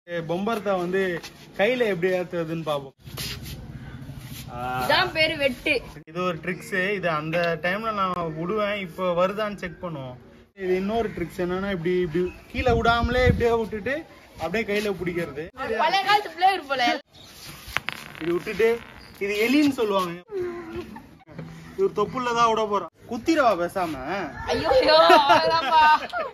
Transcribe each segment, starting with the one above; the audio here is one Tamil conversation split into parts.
பொம்பரத்தை வந்து கையில எப்படி ஏத்துறதுன்னு பாப்போம் ஆஹ், இதான் பேரு வெட்டு இது ஒரு ட்ரிக்ஸ் இது அந்த டைம்ல நான் விடுவேன் இப்போ வருதான்னு செக் பண்ணுவோம் இது இன்னொரு ட்ரிக்ஸ் என்னன்னா இப்படி இப்படி கீழே விடாமலே இப்படியே விட்டுட்டு அப்படியே கையில பிடிக்கிறது பழைய காலத்து பிளேயர் போல இப்படி விட்டுட்டு இது எலின்னு சொல்லுவாங்க இது ஒரு தொப்புல தான் விட போறோம் குத்திரவா பேசாம ஐயோ ஐயோ அவ்வளவுதான்ப்பா.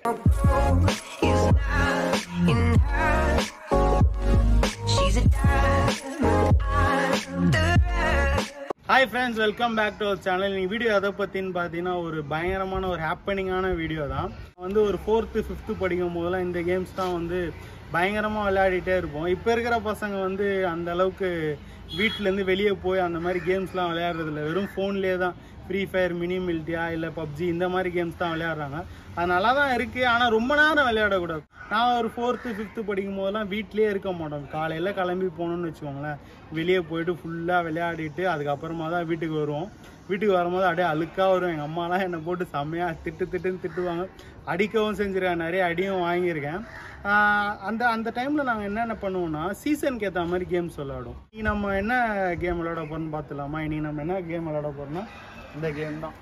She's a diamond, I'm the rest. Hi friends welcome back to our channel நீங்கள் வீடியோ எதை பற்றின்னு பார்த்தீங்கன்னா ஒரு பயங்கரமான ஒரு ஹாப்பனிங்கான வீடியோ தான் வந்து ஒரு ஃபோர்த்து ஃபிஃப்த்து படிக்கும் போதெல்லாம் இந்த கேம்ஸ் தான் வந்து பயங்கரமாக விளையாடிட்டே இருப்போம் இப்போ இருக்கிற பசங்க வந்து அந்த அளவுக்கு வீட்டிலேருந்து வெளியே போய் அந்த மாதிரி கேம்ஸ்லாம் விளையாடுறதில்ல வெறும் ஃபோன்லேயே தான் ஃப்ரீ ஃபயர் மினி மில்ட்டியா இல்லை பப்ஜி இந்த மாதிரி கேம்ஸ் தான் விளையாடுறாங்க அது நல்லா தான் இருக்குது ஆனால் ரொம்ப நேரம் விளையாடக்கூடாது நான் ஒரு ஃபோர்த்து ஃபிஃப்த்து படிக்கும் போதெல்லாம் வீட்லேயே இருக்க மாட்டோம் காலையில் கிளம்பி போகணும்னு வச்சுக்கோங்களேன் வெளியே போயிட்டு ஃபுல்லாக விளையாடிட்டு அதுக்கப்புறமா தான் வீட்டுக்கு வருவோம் வீட்டுக்கு வரும்போது அப்படியே அழுக்காக வரும் எங்கள் அம்மாலாம் என்னை போட்டு செம்மையாக திட்டு திட்டுன்னு திட்டுவாங்க அடிக்கவும் செஞ்சுருக்கேன் நிறைய அடியும் வாங்கியிருக்கேன் ஆஹ் அந்த அந்த டைமில் நாங்கள் என்னென்ன பண்ணுவோம்னா சீசனுக்கு ஏற்ற மாதிரி கேம்ஸ் விளையாடுவோம் நீ நம்ம என்ன கேம் விளையாட போகிறோம்னு பார்த்துலாமா இனி நம்ம என்ன கேம் விளையாட போகிறோம்னா இந்த கேம் தான்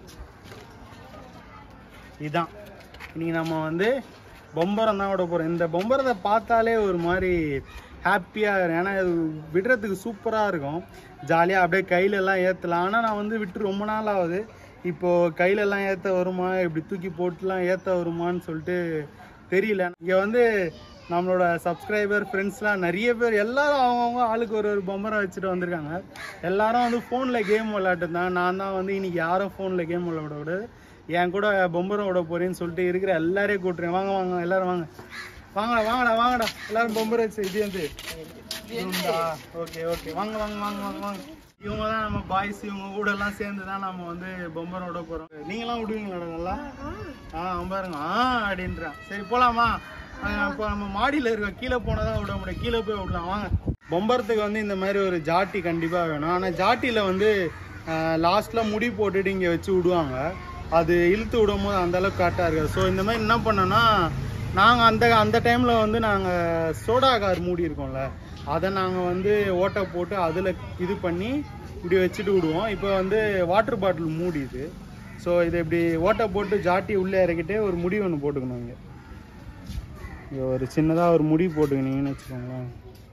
இதான் இன்னைக்கு நம்ம வந்து பொம்பரம் தான் விட போகிறோம் இந்த பொம்பரத்தை பார்த்தாலே ஒரு மாதிரி ஹாப்பியாக இருக்கும் ஏன்னா இது விடுறதுக்கு சூப்பராக இருக்கும் ஜாலியாக அப்படியே கையிலெல்லாம் ஏற்றலாம் ஆனால் நான் வந்து விட்டு ரொம்ப நாள் ஆகுது இப்போது கையிலெல்லாம் ஏற்ற வருமா இப்படி தூக்கி போட்டுலாம் ஏற்ற வருமான்னு சொல்லிட்டு தெரியல இங்கே வந்து நம்மளோட சப்ஸ்கிரைபர் ஃப்ரெண்ட்ஸ்லாம் நிறைய பேர் எல்லாரும் அவங்கவுங்க ஆளுக்கு ஒரு ஒரு பொம்மரை வச்சுட்டு வந்திருக்காங்க எல்லாரும் வந்து ஃபோனில் கேம் விளையாட்டு தான் நான் தான் வந்து இன்னைக்கு யாரும் ஃபோனில் கேம் விளையாட விடாது என் கூட பொம்பரம் விட போறேன்னு சொல்லிட்டு இருக்கிற எல்லாரையும் கூட்டுறேன் வாங்க வாங்க எல்லாரும் வாங்க வாங்கடா வாங்கடா வாங்கடா எல்லாரும் பொம்பரை வச்சு இது வந்து ஓகே ஓகே வாங்க வாங்க வாங்க வாங்க வாங்க இவங்க தான் நம்ம பாய்ஸ் இவங்க கூட எல்லாம் சேர்ந்து தான் நம்ம வந்து பொம்பரம் விட போறோம் நீங்களாம் விடுவீங்களா நல்லா ஆ பாருங்க ஆ அப்படின்றான் சரி போலாமா இப்போ நம்ம மாடியில் இருக்கோம் கீழே போனால் தான் விட முடியும் கீழே போய் விடலாம் வாங்க பொம்பரத்துக்கு வந்து இந்த மாதிரி ஒரு ஜாட்டி கண்டிப்பாக வேணும் ஆனால் ஜாட்டியில் வந்து லாஸ்ட்டில் முடி போட்டுட்டு இங்கே வச்சு விடுவாங்க அது இழுத்து விடும் போது அந்த அளவுக்கு கரெக்டாக இருக்காது ஸோ இந்த மாதிரி என்ன பண்ணோன்னா நாங்கள் அந்த அந்த டைமில் வந்து நாங்கள் சோடா கார் மூடி இருக்கோம்ல அதை நாங்கள் வந்து ஓட்டை போட்டு அதில் இது பண்ணி இப்படி வச்சுட்டு விடுவோம் இப்போ வந்து வாட்டர் பாட்டில் மூடி இது ஸோ இதை இப்படி ஓட்டை போட்டு ஜாட்டி உள்ளே இறக்கிட்டு ஒரு முடி ஒன்று போட்டுக்கணும் இங்கே இங்க ஒரு சின்னதாக ஒரு முடி போட்டுக்கினீங்கன்னு வச்சுக்கோங்களேன்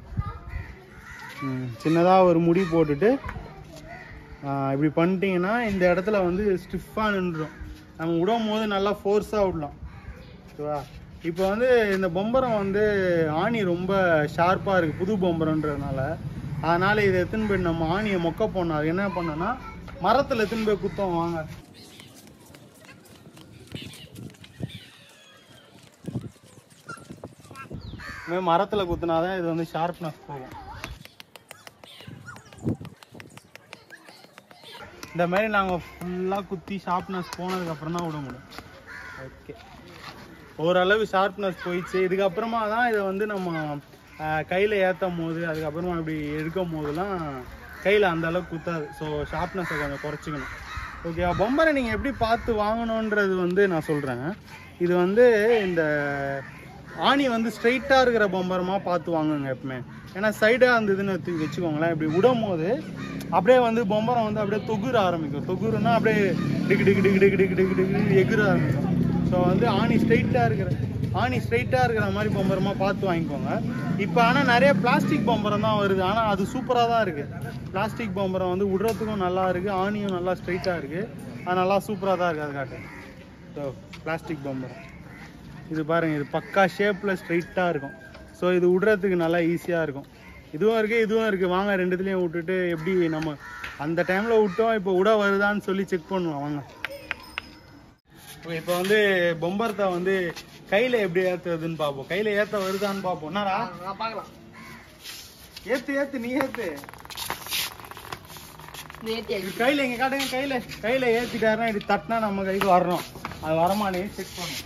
ம் சின்னதாக ஒரு முடி போட்டுட்டு ஆ, இப்படி பண்ணிட்டீங்கன்னா இந்த இடத்துல வந்து ஸ்டிஃபாக நின்றுடும் நம்ம விடும் போது நல்லா ஃபோர்ஸாக விடலாம் ஓகேவா இப்போ வந்து இந்த பொம்பரம் வந்து ஆணி ரொம்ப ஷார்ப்பாக இருக்குது புது பொம்பரன்றதுனால அதனால் இதை எடுத்துன்னு போய் நம்ம ஆணியை மொக்க போடணும் அது என்ன பண்ணோன்னா மரத்தில் எடுத்துன்னு போய் குத்தோம் வாங்க இந்த மாதிரி மரத்தில் குத்துனாதான் இது வந்து ஷார்ப்னஸ் போகும் இந்த மாதிரி நாங்கள் ஃபுல்லாக குத்தி ஷார்ப்னஸ் போனதுக்கப்புறம் தான் விட முடியும் ஓகே ஓரளவு ஷார்ப்னஸ் போயிடுச்சு இதுக்கப்புறமா தான் இதை வந்து நம்ம கையில் ஏற்றும் போது அதுக்கப்புறமா இப்படி எடுக்கும் போதெல்லாம் கையில் அந்த அளவுக்கு குத்தாது ஸோ ஷார்ப்னஸை கொஞ்சம் குறைச்சிக்கணும் ஓகே பொம்பரை நீங்கள் எப்படி பார்த்து வாங்கணுன்றது வந்து நான் சொல்கிறேன் இது வந்து இந்த ஆணி வந்து ஸ்ட்ரைட்டாக இருக்கிற பொம்பரமாக பார்த்து வாங்குங்க எப்பவுமே ஏன்னா சைடாக இருந்ததுன்னு வச்சு- வச்சுக்கோங்களேன் இப்படி விடும் போது அப்படியே வந்து பொம்பரம் வந்து அப்படியே தொகுர ஆரம்பிக்கும் தொகுருன்னா அப்படியே டிக்கு டிக்கு டிக்கு டிக்கு டிக்கு டிக்கு டிக்கு எகுர ஆரம்பிக்கும் ஸோ வந்து ஆணி ஸ்ட்ரைட்டாக இருக்கிற ஆணி ஸ்ட்ரைட்டாக இருக்கிற மாதிரி பொம்பரமாக பார்த்து வாங்கிக்கோங்க இப்போ ஆனால் நிறைய பிளாஸ்டிக் பொம்பரம் தான் வருது ஆனால் அது சூப்பராக தான் இருக்குது பிளாஸ்டிக் பொம்பரம் வந்து விடுறதுக்கும் நல்லா இருக்குது ஆணியும் நல்லா ஸ்ட்ரைட்டாக இருக்குது அது நல்லா சூப்பராக தான் இருக்குது அது காட்டு ஸோ பிளாஸ்டிக் பொம்பரம் இது பாருங்க இது பக்கா ஷேப்பில் ஸ்ட்ரைட்டாக இருக்கும் ஸோ இது விடுறதுக்கு நல்லா ஈஸியாக இருக்கும் இதுவும் இருக்குது இதுவும் இருக்குது வாங்க ரெண்டுத்துலேயும் விட்டுட்டு எப்படி நம்ம அந்த டைமில் விட்டோம் இப்போ விட வருதான்னு சொல்லி செக் பண்ணுவோம் வாங்க இப்போ வந்து பொம்பரத்தை வந்து கையில் எப்படி ஏற்றுறதுன்னு பார்ப்போம் கையில் ஏற்ற வருதான்னு பார்ப்போம் என்னடா நான் பார்க்கலாம் ஏத்து ஏத்து நீ ஏத்து நேத்தி இது கையில இங்க காட்டுங்க கையில கையில ஏத்திட்டாருன்னா இப்படி தட்டினா நம்ம கைக்கு வரணும் அது வரமானே செக் பண்ணும்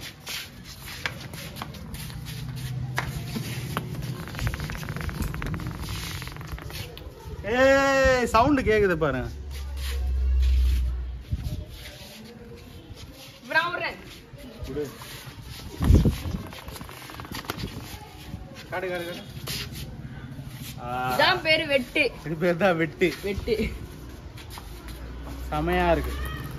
ஏய் சவுண்ட் கேக்குது பாருங்க இப்ப நான் விடுறேன் குடு காடு காடு காடு ஆ, இதான் பேரு வெட்டு இது பேர் தான் வெட்டு வெட்டு செமையா இருக்கு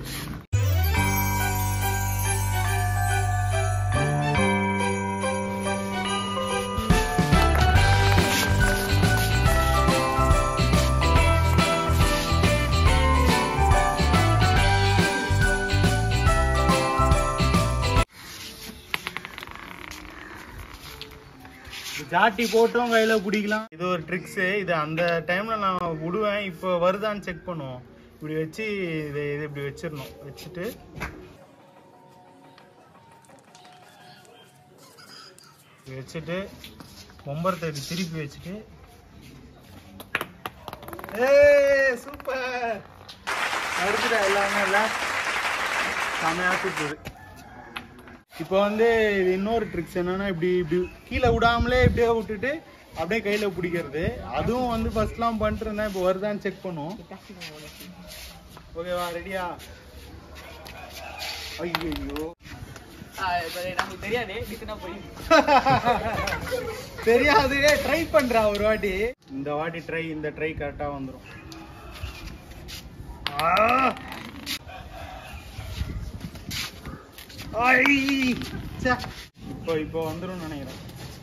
ஜாட்டி போட்டும் கையில பிடிக்கலாம் இது ஒரு ட்ரிக்ஸ் இது அந்த டைம்ல நான் விடுவேன் இப்போ வருதான்னு செக் பண்ணுவோம் இப்படி வச்சு இது இது இப்படி வச்சிடணும் வச்சுட்டு இப்படி வச்சுட்டு ஒம்பரத்தை இப்படி திருப்பி வச்சுட்டு ஏய் சூப்பர் அடுத்துடா எல்லாமே இல்லை செமையா சுத்துது இப்போ வந்து இது இன்னொரு ட்ரிக்ஸ் என்னன்னா இப்படி இப்படி கீழே விடாமலே இப்படியே விட்டுட்டு அப்படியே கையில பிடிக்கிறது அதுவும் வந்து ஃபர்ஸ்ட்லாம் பண்ணிட்டு இருந்தேன் இப்போ வருதான்னு செக் பண்ணுவோம் ஓகேவா ரெடியா ஐயோ நமக்கு தெரியாது டிசனா போய் தெரியாது ட்ரை பண்றா ஒரு வாட்டி இந்த வாட்டி ட்ரை இந்த ட்ரை கரெக்டா வந்துரும் ஆ! ஐ! ச்சே. இப்போ இப்போ வந்துரும் நினைக்கிறேன்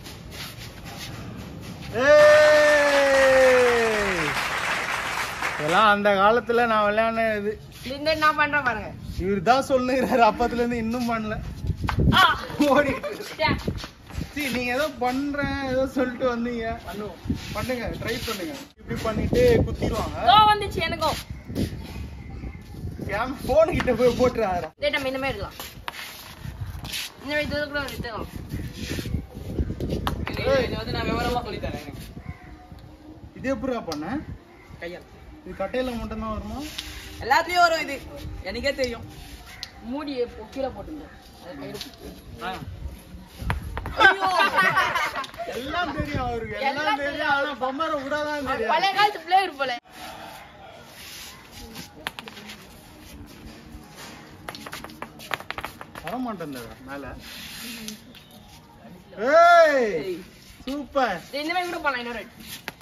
ஏய்! இதெல்லாம் அந்த காலத்துல நான் விளையாடினது இந்த நான் பண்றேன் பாருங்க இவர் தான் சொல்லுகிறாரு அப்பத்துல இருந்து இன்னும் பண்ணல ஆ ஓடி ச்சே. சீ, நீங்க ஏதோ பண்றேன் ஏதோ சொல்லிட்டு வந்தீங்க பண்ணுவோம் பண்ணுங்க ட்ரை பண்ணுங்க இப்படி பண்ணிட்டு குத்திடுவாங்க இதோ வந்துச்சு எனக்கும் ஏன் போன் கிட்ட போய் போட்டுறாரா இதே நம்ம இந்த மாதிரி இருக்கலாம் இந்த மாதிரி தூரத்துல எடுத்துக்கலாம் இது வந்து நான் விவரமா சொல்லி தரேன் இது எப்படிடா பண்ண கையால் இது கட்டையில மட்டும் தான் வருமா எல்லாத்துலயும் வரும் இது எனக்கே தெரியும் மூடியை பொ- கீழே போட்டுங்க அது கையில பிடிச்சு. எல்லாம் தெரியும் அவருக்கு எல்லாம் தெரியும் ஆனா பம்மரை விடாதான் தெரியும் பழைய காலத்து பிளேயர் போல வர மாட்டேன் மேல ஏய் சூப்பர் இது இந்த மாதிரி கூட பண்ணலாம் இன்னொரு வாட்டி.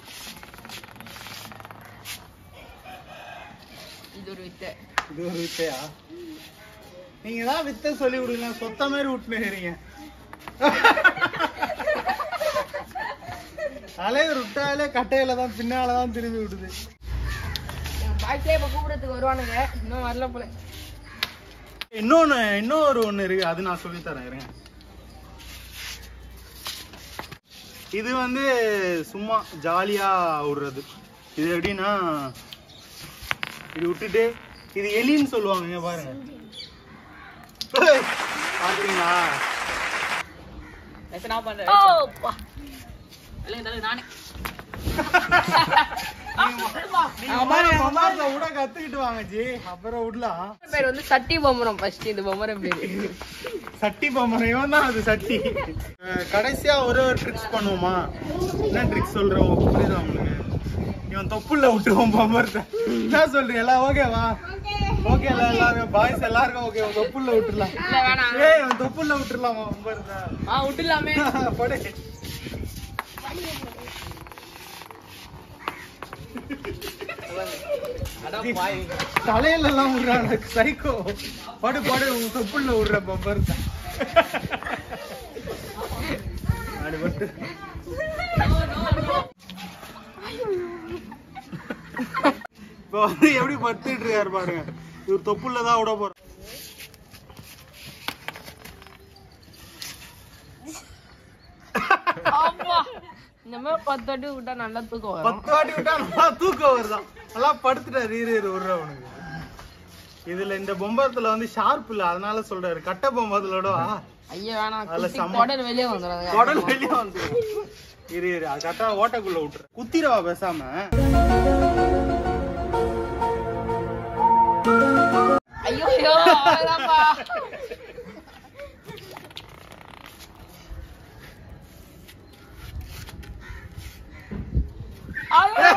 இது ஒரு வித்தை இது ஒரு வித்தையா நீங்க தான் வித்தை சொல்லி விடுங்க சொத்த மாதிரி விட்டுனுறீங்க அலையர் விட்டாலே கட்டையில தான் பின்னால தான் திரும்பி விடுது என் பாய்ஸே இப்ப கூப்பிடறதுக்கு வருவானுங்க இன்னும் வரல போல இன்னொன்னு இன்னொரு ஒண்ணு இருக்கு அது நான் சொல்லி தரேன் இருங்க இது வந்து சும்மா ஜாலியா விடுறது இது எப்படின்னா இது விட்டுட்டு இது எலின்னு சொல்லுவாங்க இங்க பாருங்க ஏய், பாத்தீங்களா நான் பண்றேன் ஓப்பா நானே நீங்க விட கத்துக்கிட்டு வாங்க ஜி அப்புறம் விடலாம் பேர் வந்து சட்டி பொம்மரம் ஃபர்ஸ்ட் இந்த பொம்மரம் பேரு சட்டி பொம்மரம் இவன் தான் அது சட்டி அஹ் கடைசியா ஒரு ஒரு ட்ரிக்ஸ் பண்ணுவோமா என்ன ட்ரிக்ஸ் சொல்றோம் புரியுதா உங்களுக்கு இவன் தொப்புள்ள விட்டுருவோம் பொம்மரத்தை என்ன சொல்றீங்க எல்லாம் ஓகேவா ஓகே எல்லாரும் பாய்ஸ் எல்லாருக்கும் ஓகே தொப்புள்ள விட்டுறலாம் இல்ல வேணாம் ஏய் இவன் தொப்புள்ள விட்டுறலாம் பொம்மரத்தை ஆ விட்டுலாமே படு தலையில எல்லாம் விடுறாங்க சைக்கோ படு படு உன் தொப்புள்ள விடுற பொம்மரத்தை அடி பட்டு இப்போ வந்து எப்படி படுத்துட்டு இருக்காரு பாருங்க இவர் தொப்புள்ள தான் விட போற ஆமா இந்த மாதிரி பத்து வாட்டி விட்டா நல்லா தூக்கம் வரும் பத்து வாட்டி விட்டா நல்லா தூக்கம் வருதான் நல்லா படுத்துட்டாரு இரு இரு விடுறவனுக்கு இதுல இந்த பொம்பரத்துல வந்து ஷார்ப் இல்ல அதனால சொல்றாரு கட்ட பொம்பரத்தோட ஐயா வேணாம் அதுல குத்தி செம்ம- குடல் வெளியே வந்துடும் குடல் வெளியே வந்து இரு இரு அது கரெக்டா ஓட்டைக்குள்ள விட்டுரு குத்திரவா பேசாம ஐயோ ஐயோ அவ்வளவுதான்ப்பா. ஐயோ.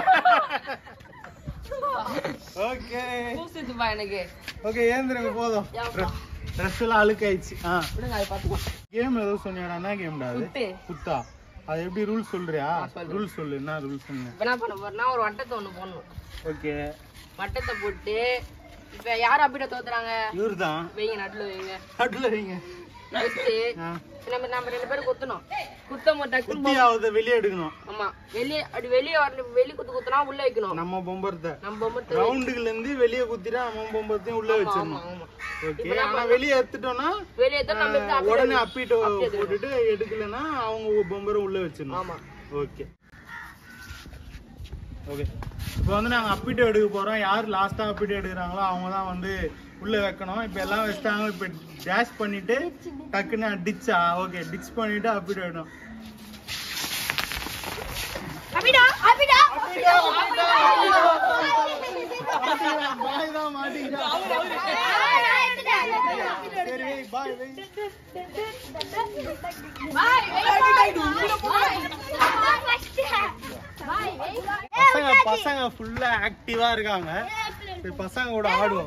ஓகே கூசுதுப்பா எனக்கு ஓகே ஏந்திரங்க போதும் ஏப்பா. ட்ரெஸ் எல்லாம் அழுக்காயிடுச்சு ஆ விடுங்க அதை பார்த்துக்கலாம் கேம் ஏதோ சொன்னியாடா என்ன கேம்டா அது குத்து. குத்தா அது எப்படி ரூல் சொல்றியா சொல்றேன். ரூல் சொல்லு என்ன ரூல் சொல்லு இப்ப என்ன பண்ண போறேன்னா ஒரு வட்டத்தை ஒண்ணு போடணும் ஓகே வட்டத்தை போட்டு இப்ப யார் அப்படியே தோத்துறாங்க இவர் தான் வைங்க நடுல வைங்க நடுவில் வைங்க வச்சு ஆ. நம்ம நம்ம ரெண்டு பேரும் குத்தணும் குத்த மாட்டாக்கு குத்தி ஆகுத வெளியே எடுக்கணும் ஆமா வெளியே அப்படி வெளியே வரணும் வெளியே குத்து குத்துனா உள்ள வைக்கணும் நம்ம பொம்பரத்தை நம்ம பொம்மை தெ- ரவுண்டுல இருந்து வெளியே குத்திட்டா நம்ம பொம்பரத்தையும் உள்ள ஆமா வச்சிடணும் ஆமா ஓகே ஆனா வெளியே எடுத்துட்டோம்னா வெளியே தான் நம்ம இப்படி அப்படியே உடனே அப்பிட்டு போட்டுட்டு எடுக்கலன்னா அவங்க பொம்பரை உள்ள வச்சிடணும் ஆமா ஓகே ஓகே இப்போ வந்து நாங்கள் அப்பிட்டு எடுக்க போகிறோம் யார் லாஸ்ட்டாக அப்பிட்டு எடுக்கிறாங்களோ அவங்க தான் வந்து உள்ளே வைக்கணும் இப்போ எல்லாம் வச்சுட்டாங்க இப்போ டேஷ் பண்ணிட்டு டக்குன்னு டிச்சா ஓகே டிச் பண்ணிட்டு அப்பிட்டு எடுக்கணும் அபிடா அபிடா பாய் தான் மாட்டிக்கிட்டா. சரி பாய் வை. பசங்க பசங்க ஃபுல்லா ஆக்டிவா இருக்காங்க சரி, பசங்க கூட ஆடுவோம்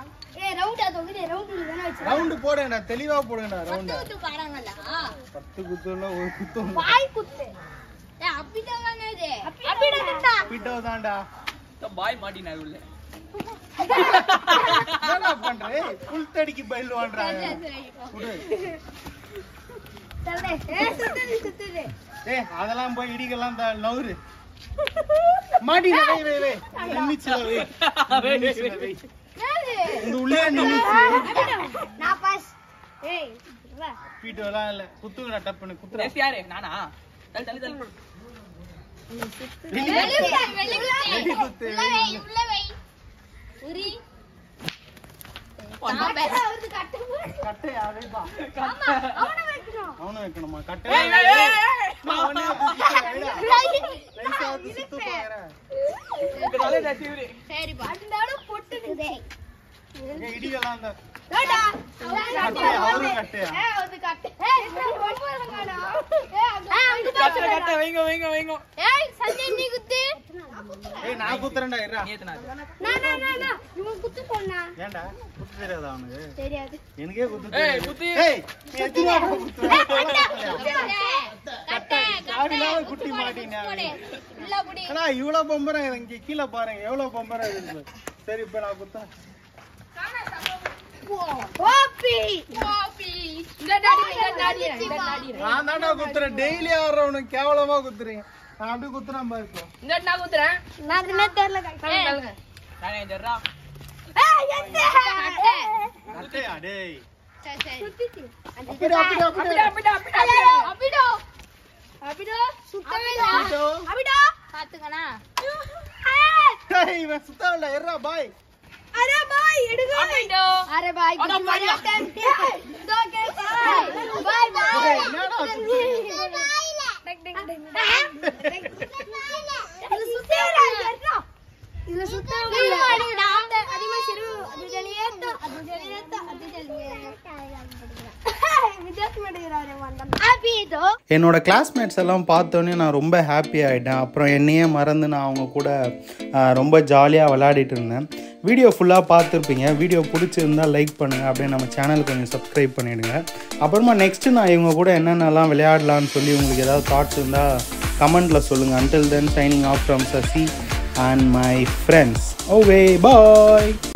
ரவுண்டு போடுங்கடா தெளிவா போடுங்கடா ரவுண்ட பத்து குத்துல ஒரு குத்தம் பிட்டோ தான்டா பாய் மாட்டினாரு உள்ள என்னடா பண்ற புல் தடிக்கு பயில் வாங்குறாங்க குடு. ஏய் அதெல்லாம் போய் இடிக்கலாம் த நவுரு மாடி வை வை வை நின்னுச்சுல வை நின்னுச்சுல வை இந்த உள்ளே நின்னுச்சு பீட்டு எல்லாம் இல்ல குத்துங்கடா டப்புன்னு குத்துறா நெக்ஸ்ட் யாரு நானா தள்ளு தள்ளு தள்ளு வெடி குத்து கட்டையா வைப்பா அவனும் வைக்கணுமா கட்டை நான் உடனே குத்திட்டேன், வைடா. லைட்டா வந்து சுத்து பாக்குறேன் தலை தட்டி விடு இங்க இடியெல்லாம் அந்த கட்டையா அவரும் கட்டையா கட்ட கட்ட வைங்க வைங்க வைங்க ஏய் நான் குத்துறேன்டா இருடா நேத்துனா குத்து போனா ஏன்டா குத்து தெரியாதா அவனுக்கு தெரியாது எனக்கே குத்து ஏய், தெரியாது. குத்து. ஏய் நீ எத்தனை வாட்டி குத்துற? காடிலாம் குட்டி மாட்டினாங்க ஆனா இவ்வளவு பொம்பரம் இங்க கீழே பாருங்க எவ்வளவு பொம்பரம் இருக்கு சரி இப்ப நான் குத்தேன் நான் தான்டா குத்துறேன் டெய்லி ஆடுறவனுக்கு கேவலமா குத்துறீங்க நான் அப்படியே குத்துறேன் பாருப்போ இந்த நான் குத்துறேன் நான் அதுமே தெரியல தள்ளுங்க தள்ளுங்க நாங்க இந்த ரா கட்டையா டேய் சுத்திச்சு அப்படி அப்படி அப்படி அப்படிடா அப்படிடா அபிடோ அபிடோ சுத்தவே இல்ல அபிடோ. அபிடோ பாத்துக்கணா டேய் இவன் சுத்தவில்லை எர்ரா பாய் அரே பாய் எடுங்க அப்படிடா அரே பாய் அட பாய். दो के बाय बाय டேய், என்னடா சுத்துறீங்க? இது சுத்தேடா எர்ரா இது சுத்தவே இல்ல அதிகமா சிறு அது ஜலியேத்தோ அது ஜலியேத்தோ அது ஜலியேத்தோ வித்தியாசம் எடுக்கிறாரு வந்தம் அபிடோ என்னோட கிளாஸ்மேட்ஸ் எல்லாம் பார்த்தோன்னே நான் ரொம்ப ஹாப்பி ஆகிட்டேன் அப்புறம் என்னையே மறந்து நான் அவங்க கூட ஆ, ரொம்ப ஜாலியாக விளையாடிட்டு இருந்தேன் வீடியோ ஃபுல்லாக பார்த்துருப்பீங்க வீடியோ பிடிச்சிருந்தா லைக் பண்ணுங்கள் அப்படியே நம்ம சேனலுக்கு கொஞ்சம் சப்ஸ்கிரைப் பண்ணிவிடுங்க அப்புறமா நெக்ஸ்ட்டு நான் இவங்க கூட என்னென்னலாம் விளையாடலான்னு சொல்லி உங்களுக்கு ஏதாவது தாட்ஸ் இருந்தால் கமெண்ட்டில் சொல்லுங்கள் until then signing off from Sasi and my friends okay bye